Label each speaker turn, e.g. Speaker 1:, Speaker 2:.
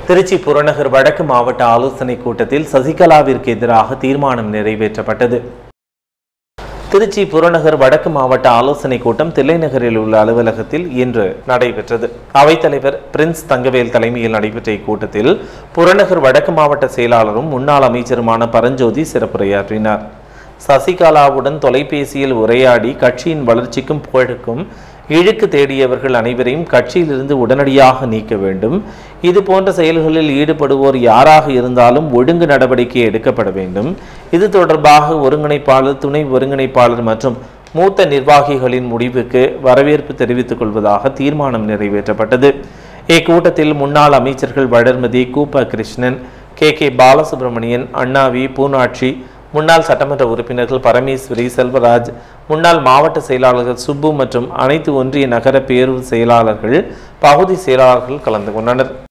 Speaker 1: திருச்சி புறநகர் வடக்கு மாவட்ட ஆலோசனை கூட்டத்தில் சசிகலாவிற்கு எதிராக தீர்மானம் நிறைவேற்றப்பட்டது திருச்சி புறநகர் வடக்கு மாவட்ட ஆலோசனை கூட்டம் தில்லைநகரில் உள்ள அலுவலகத்தில் இன்று நடைபெற்றது அவைத்தலைவர் பிரின்ஸ் தங்கவேல் தலைமையில் நடைபெற்ற இக்கூட்டத்தில் புறநகர் வடக்கு மாவட்ட செயலாளரும் முன்னாள் அமைச்சருமான பரஞ்சோதி சிறப்புரையாற்றினார் சசிகலாவுடன் தொலைபேசியில் உரையாடி கட்சியின் வளர்ச்சிக்கும் புகழுக்கும் இழுக்கு தேடியவர்கள் அனைவரையும் கட்சியிலிருந்து உடனடியாக நீக்க வேண்டும் இது போன்ற செயல்களில் ஈடுபடுவோர் யாராக இருந்தாலும் ஒழுங்கு நடவடிக்கை எடுக்கப்பட வேண்டும் இது தொடர்பாக ஒருங்கிணைப்பாளர் துணை ஒருங்கிணைப்பாளர் மற்றும் மூத்த நிர்வாகிகளின் முடிவுக்கு வரவேற்பு தெரிவித்துக் கொள்வதாக தீர்மானம் நிறைவேற்றப்பட்டது இக்கூட்டத்தில் முன்னாள் அமைச்சர்கள் வளர்மதி கூப்ப கிருஷ்ணன் கே கே பாலசுப்ரமணியன் அண்ணாவி பூனாட்சி முன்னாள் சட்டமன்ற உறுப்பினர்கள் பரமேஸ்வரி செல்வராஜ் முன்னாள் மாவட்ட செயலாளர்கள் சுப்பு மற்றும் அனைத்து ஒன்றிய நகர பேரூர் செயலாளர்கள் பகுதி செயலாளர்கள் கலந்து கொண்டனர்